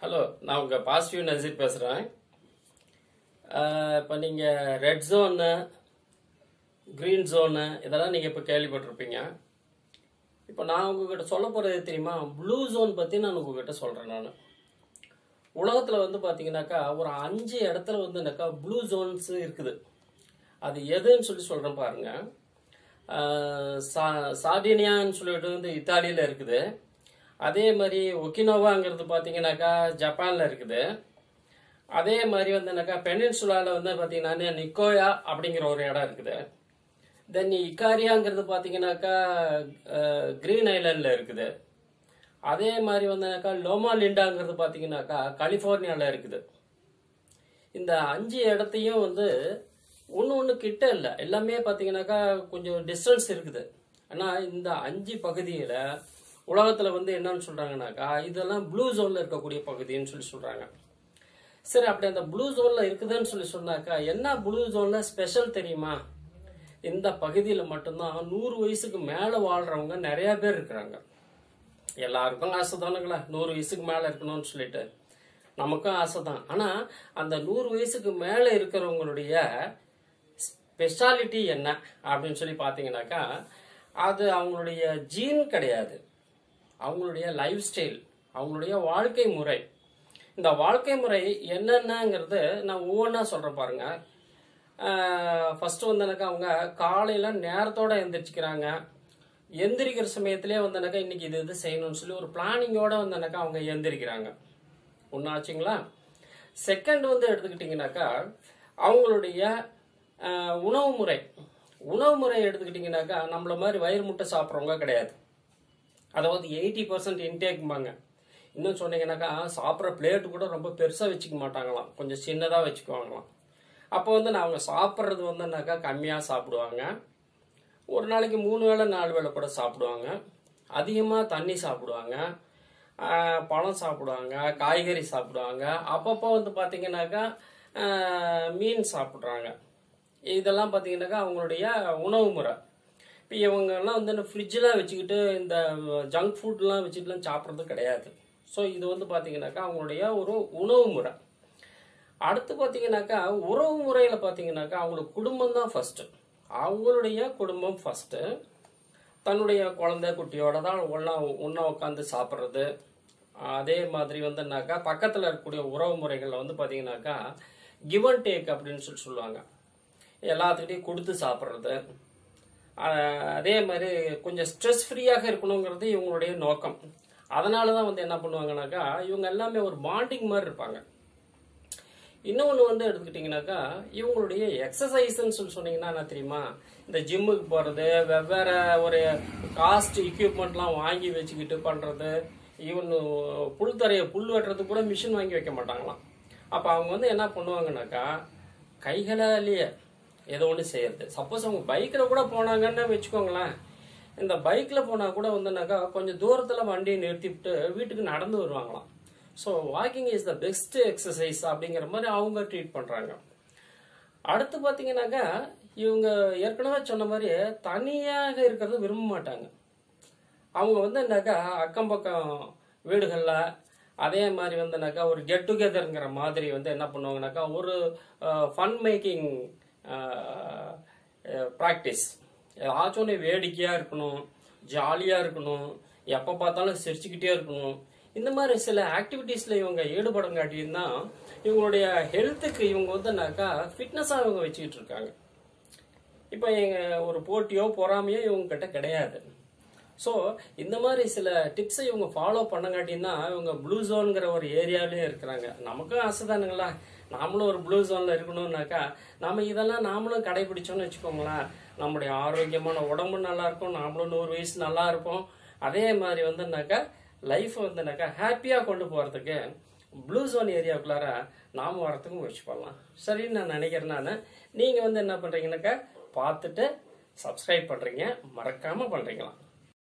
hello நான் உங்கள் positive Nazeer பேசுகிறேன் இப்போ நீங்கள் ரெட் ஜோனு க்ரீன் ஜோனு இதெல்லாம் நீங்கள் இப்போ கேள்விப்பட்டிருப்பீங்க இப்போ நான் உங்ககிட்ட சொல்ல போகிறது தெரியுமா ப்ளூ ஜோன் பற்றி நான் உங்ககிட்ட சொல்கிறேன் நான் உலகத்தில் வந்து பார்த்தீங்கன்னாக்கா ஒரு அஞ்சு இடத்துல வந்துனாக்கா ப்ளூ ஜோன்ஸ் இருக்குது அது எதுன்னு சொல்லி சொல்கிறேன் பாருங்க ஆஹ் சா சார்டினியான்னு சொல்லிட்டு வந்து இத்தாலியில் இருக்குது அதே மாதிரி ஒக்கினோவாங்கிறது பார்த்தீங்கன்னாக்கா ஜப்பானில் இருக்குது அதே மாதிரி வந்துனாக்கா பெனின்சுலாவில் வந்து பார்த்தீங்கன்னா நிக்கோயா அப்படிங்கிற ஒரு இடம் இருக்குது தென் இக்காரியாங்கிறது பார்த்தீங்கன்னாக்கா கிரீன் ஐலாண்டில் இருக்குது அதே மாதிரி வந்தனாக்கா லோமா லிண்டாங்கிறது பார்த்தீங்கன்னாக்கா கலிஃபோர்னியாவில் இருக்குது இந்த அஞ்சு இடத்தையும் வந்து ஒன்று ஒன்று கிட்ட இல்லை எல்லாமே பார்த்தீங்கன்னாக்கா கொஞ்சம் டிஸ்டன்ஸ் இருக்குது ஆனால் இந்த அஞ்சு பகுதியில் உலகத்தில் வந்து என்னன்னு சொல்கிறாங்கனாக்கா இதெல்லாம் ப்ளூ ஜோனில் இருக்கக்கூடிய பகுதின்னு சொல்லி சொல்கிறாங்க சரி அப்படி அந்த ப்ளூ ஜோனில் இருக்குதுன்னு சொல்லி சொன்னாக்கா என்ன ப்ளூ ஜோனில் ஸ்பெஷல் தெரியுமா இந்த பகுதியில் மட்டும்தான் நூறு வயசுக்கு மேலே வாழ்கிறவங்க நிறையா பேர் இருக்கிறாங்க எல்லாருக்கும் ஆசை தானுங்களா நூறு வயசுக்கு மேலே இருக்கணும்னு சொல்லிட்டு நமக்கும் ஆசை தான் ஆனால் அந்த நூறு வயசுக்கு மேலே இருக்கிறவங்களுடைய ஸ்பெஷாலிட்டி என்ன அப்படின்னு சொல்லி பார்த்தீங்கன்னாக்கா அது அவங்களுடைய ஜீன் கிடையாது அவங்களுடைய லைஃப் ஸ்டைல் அவங்களுடைய வாழ்க்கை முறை இந்த வாழ்க்கை முறை என்னென்னங்கிறது நான் ஒவ்வொன்றா சொல்கிறேன் பாருங்க ஃபஸ்ட்டு வந்தனாக்கா அவங்க காலையில் நேரத்தோடு எந்திரிச்சிக்கிறாங்க எந்திரிக்கிற சமயத்திலே வந்தனாக்கா இன்னைக்கு இது இது செய்யணும்னு சொல்லி ஒரு பிளானிங்கோட வந்தனாக்கா அவங்க எந்திரிக்கிறாங்க ஒன்று ஆச்சுங்களா செகண்ட் வந்து எடுத்துக்கிட்டிங்கனாக்கா அவங்களுடைய ஆஹ், உணவு முறை உணவு முறை எடுத்துக்கிட்டிங்கனாக்கா நம்மள மாதிரி வயிறு முட்டை சாப்பிட்றவங்க கிடையாது அதாவது எயிட்டி பர்சன்ட் இன்டேக்பாங்க இன்னும் சொன்னீங்கன்னாக்கா சாப்பிட்ற பிளேட் கூட ரொம்ப பெருசாக வச்சுக்க மாட்டாங்களாம் கொஞ்சம் சின்னதாக வச்சுக்குவாங்களாம் அப்போ வந்து நான் அவங்க சாப்பிட்றது வந்துனாக்கா கம்மியாக சாப்பிடுவாங்க ஒரு நாளைக்கு மூணு வேளை நாலு வேளை கூட சாப்பிடுவாங்க அதிகமாக தண்ணி சாப்பிடுவாங்க ஆஹ் பழம் சாப்பிடுவாங்க காய்கறி சாப்பிடுவாங்க அப்பப்போ வந்து பார்த்தீங்கன்னாக்கா ஆஹ் மீன் சாப்பிட்றாங்க இதெல்லாம் பார்த்தீங்கன்னாக்கா அவங்களுடைய உணவு முறை இப்போ இவங்கெல்லாம் வந்து இந்த ஃப்ரிட்ஜெலாம் வச்சுக்கிட்டு இந்த ஜங்க் ஃபுட்லாம் வச்சுட்டுலாம் சாப்பிட்றது கிடையாது ஸோ இது வந்து பார்த்தீங்கன்னாக்கா அவங்களுடைய ஒரு உணவு முறை அடுத்து பார்த்தீங்கன்னாக்கா உறவு முறையில் பார்த்தீங்கன்னாக்கா அவங்களுக்கு குடும்பம் தான் ஃபஸ்ட்டு அவங்களுடைய குடும்பம் ஃபஸ்ட்டு தன்னுடைய குழந்தை குட்டியோட தான் ஒன்றா ஒன்றா உட்காந்து சாப்பிட்றது அதே மாதிரி வந்துனாக்கா பக்கத்தில் இருக்கக்கூடிய உறவு முறைகளில் வந்து பார்த்தீங்கன்னாக்கா கிவ் அண்ட் டேக் அப்படின்னு சொல்லி சொல்லுவாங்க எல்லாத்துக்கிட்டையும் கொடுத்து சாப்பிட்றது அதே மாதிரி கொஞ்சம் ஸ்ட்ரெஸ் ஃப்ரீயாக இருக்கணுங்கிறது இவங்களுடைய நோக்கம் அதனால தான் வந்து என்ன பண்ணுவாங்கனாக்கா இவங்க எல்லாமே ஒரு பாண்டிங் மாதிரி இருப்பாங்க இன்னொன்று வந்து எடுத்துக்கிட்டிங்கனாக்கா இவங்களுடைய எக்ஸசைஸ்ன்னு சொல்லி சொன்னீங்கன்னா என்ன தெரியுமா இந்த ஜிம்முக்கு போகிறது வெவ்வேறு ஒரு காஸ்ட் எக்யூப்மெண்ட்லாம் வாங்கி வச்சுக்கிட்டு பண்ணுறது ஈவன் புல் தரையை புல் வெட்டுறதுக்கு கூட மிஷின் வாங்கி வைக்க மாட்டாங்களாம் அப்போ அவங்க வந்து என்ன பண்ணுவாங்கனாக்கா கைகளாலேயே ஏதோ ஒன்று செய்யறது சப்போஸ் அவங்க பைக்கில் கூட போனாங்கன்னு வச்சுக்கோங்களேன் இந்த பைக்கில் போனால் கூட வந்துனாக்கா கொஞ்சம் தூரத்தில் வண்டியை நிறுத்திவிட்டு வீட்டுக்கு நடந்து வருவாங்களாம் so walking is the best exercise அப்படிங்கிற மாதிரி அவங்க ட்ரீட் பண்ணுறாங்க அடுத்து பார்த்தீங்கன்னாக்கா இவங்க ஏற்கனவே சொன்ன மாதிரி தனியாக இருக்கிறது விரும்ப மாட்டாங்க அவங்க வந்து என்னக்கா அக்கம் பக்கம் வீடுகளில் அதே மாதிரி வந்துனாக்கா ஒரு கெட் டுகெதருங்கிற மாதிரி வந்து என்ன பண்ணுவாங்கனாக்கா ஒரு ஃபன் மேக்கிங் ப்ராக்டிஸ் ஏதாச்சும் ஒன்று வேடிக்கையாக இருக்கணும் ஜாலியாக இருக்கணும் எப்போ பார்த்தாலும் சிரிச்சுக்கிட்டே இருக்கணும் இந்த மாதிரி சில ஆக்டிவிட்டீஸில் இவங்க ஈடுபடங்காட்டியும் தான் இவங்களுடைய ஹெல்த்துக்கு இவங்க வந்துனாக்கா ஃபிட்னஸாக இவங்க வச்சுக்கிட்டு இருக்காங்க இப்போ எங்கள் ஒரு போட்டியோ பொறாமையோ இவங்க கிட்ட கிடையாது ஸோ இந்த மாதிரி சில டிப்ஸை இவங்க ஃபாலோ பண்ணங்காட்டியும் தான் இவங்க ப்ளூ ஜோனுங்கிற ஒரு ஏரியாவிலே இருக்கிறாங்க நமக்கும் ஆசை தானுங்களா நாமளும் ஒரு ப்ளூ ஜோனில் இருக்கணும்னாக்கா நம்ம இதெல்லாம் நாமளும் கடைபிடிச்சோம்னு வச்சுக்கோங்களேன் நம்முடைய ஆரோக்கியமான உடம்பு நல்லா இருக்கும் நாமளும் நூறு வயசு நல்லா இருப்போம் அதே மாதிரி வந்துனாக்கா லைஃப் வந்துனாக்கா ஹாப்பியாக கொண்டு போகிறதுக்கு ப்ளூ ஜோன் ஏரியாவுக்குள்ளார நாம் வரத்துக்கும் முயற்சி பண்ணலாம் சரின்னு நான் நினைக்கிறேன் நான் நீங்கள் வந்து என்ன பண்ணுறீங்கன்னாக்கா பார்த்துட்டு சப்ஸ்கிரைப் பண்ணுறீங்க மறக்காமல் பண்ணுறீங்களா